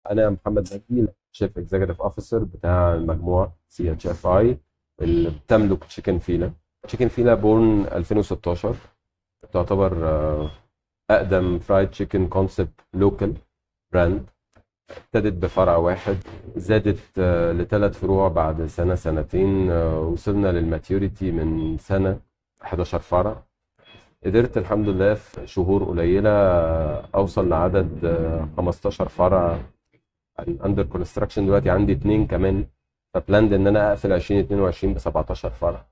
انا محمد نجي شيف اكزيكتيف اوفيسر بتاع المجموعه سي اتش اف اي اللي بتملك تشيكن فيلا تشيكن فيلا بورن 2016 تعتبر آه، اقدم فرايد تشيكن كونسبت لوكال براند ابتدت بفرع واحد زادت آه، لثلاث فروع بعد سنه سنتين آه، وصلنا للماتيوريتي من سنه 11 فرع قدرت الحمد لله في شهور قليله آه، اوصل لعدد آه، 15 فرع اندر كونستراكشن دلوقتي عندي اثنين كمان فبلاند ان انا اقفل 2022 ب 17 فرع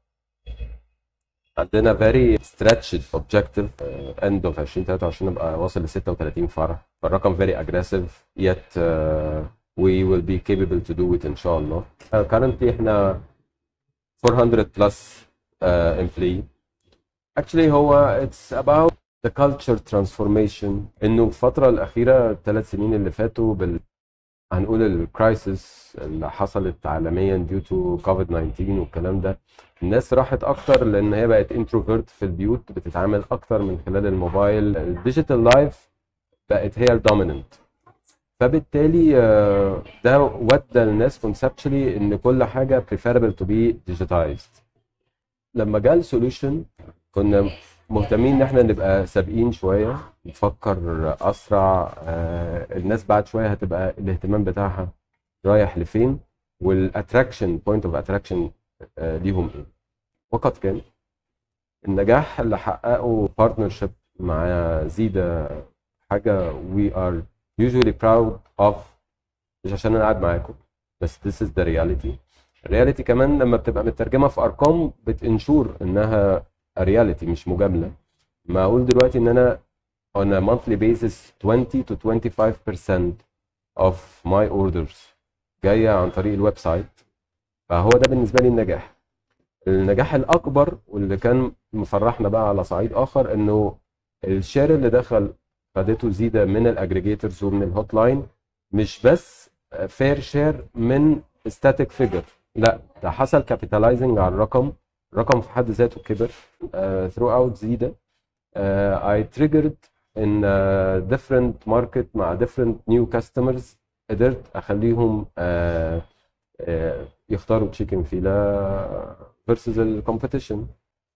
عندنا very stretched objective uh, end of 2023 نبقى واصل ل 36 فرع فالرقم very aggressive yet uh, we will be capable to do it ان شاء الله uh, currently احنا 400 plus uh, employee actually هو it's about the culture transformation انه في الفترة الأخيرة الثلاث سنين اللي فاتوا بال هنقول الكرايسيس اللي حصلت عالميا due to كوفيد 19 والكلام ده الناس راحت اكتر لان هي بقت انتروفيرت في البيوت بتتعامل اكتر من خلال الموبايل الديجيتال لايف بقت هي الدوميننت فبالتالي آه، ده ودى الناس كونسبشلي ان كل حاجه preferable to be digitized لما جاء السوليوشن كنا مهتمين ان احنا نبقى سابقين شويه نفكر اسرع آه، الناس بعد شويه هتبقى الاهتمام بتاعها رايح لفين والاتراكشن بوينت اوف اتراكشن ليهم ايه وقد كان النجاح اللي حققه بارتنرشيب مع زيدا حاجه وي ار usually proud of مش عشان انا قاعد معاكم بس this is the reality الرياليتي كمان لما بتبقى مترجمه في ارقام بتنشور انها رياليتي مش مجامله ما اقول دلوقتي ان انا on a monthly basis 20 to 25% of my orders جايه عن طريق الويب سايت فهو ده بالنسبه لي النجاح النجاح الاكبر واللي كان مفرحنا بقى على صعيد اخر انه الشير اللي دخل خدته زياده من الاجريجيتورز ومن الهوت لاين مش بس فير شير من ستاتيك فيجر لا ده حصل كابيتالايزنج على الرقم الرقم في حد ذاته كبر ثرو اوت زياده اي تريجرد ان ديفرنت ماركت مع ديفرنت نيو كاستمرز قدرت اخليهم آه، آه، يختاروا تشيكن فيلا فيرسز الكومبيتيشن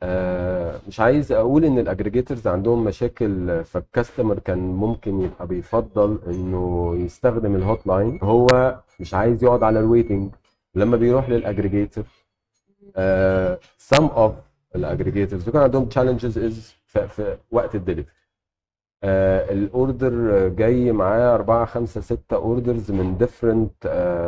مش عايز اقول ان الاجريجيتورز عندهم مشاكل فالكاستمر كان ممكن يبقى بيفضل انه يستخدم الهوت لاين هو مش عايز يقعد على الويتنج لما بيروح للاجريجيتور سم اوف الاجريجيتورز كان عندهم تشالنجز از في وقت الدليفري الاوردر جاي معاه 4 5 6 اوردرز من ديفرنت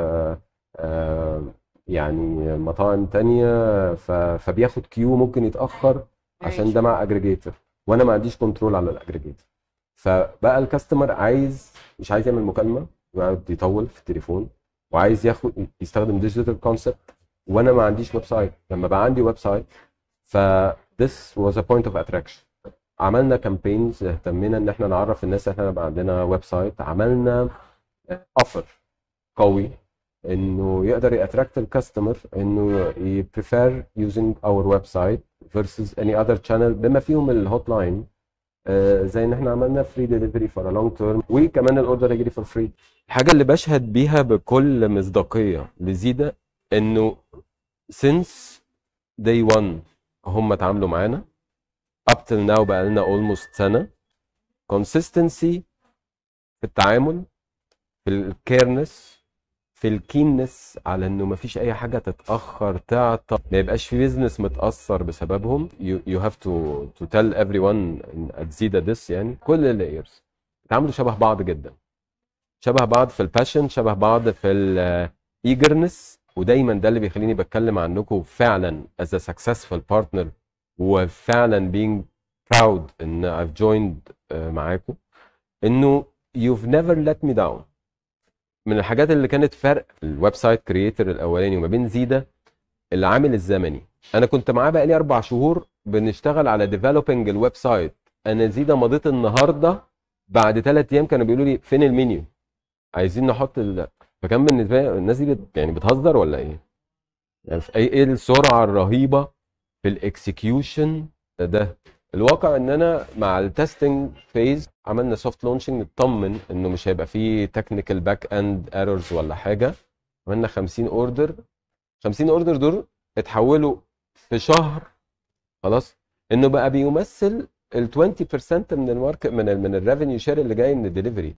يعني مطاعم تانية ف- فبياخد كيو ممكن يتأخر عشان ده مع اجريجيتور وانا ما عنديش كنترول على الاجريجيتور فبقى الكاستمر عايز مش عايز يعمل مكالمة ويقعد يطول في التليفون وعايز ياخد يستخدم ديجيتال كونسبت وانا ما عنديش ويب سايت لما بقى عندي ويب سايت ف this was a point of attraction عملنا كامبينز اهتمينا ان احنا نعرف الناس ان احنا بقى عندنا ويب سايت عملنا اوفر قوي انه يقدر ياتراكت الكاستمر انه ي prefer using our website versus any other channel بما فيهم الهوت لاين زي ان احنا عملنا فري ديليفري فور لونج تيرم وكمان الاوردر يجري فور فري الحاجه اللي بشهد بيها بكل مصداقيه لزيدا انه since day one هم اتعاملوا معانا up till now بقى لنا almost سنه consistency في التعامل في الكيرنس في الكينس على انه ما فيش اي حاجه تتاخر تعطل ما يبقاش في بيزنس متاثر بسببهم you, you have to to tell everyone at زيدا this يعني كل اللايرز بيتعاملوا شبه بعض جدا شبه بعض في الباشن شبه بعض في الايجرنس ودايما ده اللي بيخليني بتكلم عنكم فعلا as a successful partner وفعلا being proud ان I've joined آه، معاكم انه you've never let me down من الحاجات اللي كانت فرق الويب سايت كرييتور الاولاني وما بين زيدا العامل الزمني انا كنت معاه بقالي اربع شهور بنشتغل على ديفلوبينج الويب سايت انا زيدا مضيت النهارده بعد ثلاث ايام كانوا بيقولوا لي فين المنيو عايزين نحط ال... فكان بالنسبه لي الناس دي بت... يعني بتهزر ولا ايه؟ يعني في ايه ايه السرعه الرهيبه في الاكسكيوشن ده الواقع ان انا مع التستنج فيز عملنا سوفت لونشنج نطمن انه مش هيبقى فيه تكنيكال باك اند ايرورز ولا حاجه عملنا 50 اوردر 50 اوردر دول اتحولوا في شهر خلاص انه بقى بيمثل ال 20% من الماركت من ال من الريفينيو شير اللي جاي من الدليفري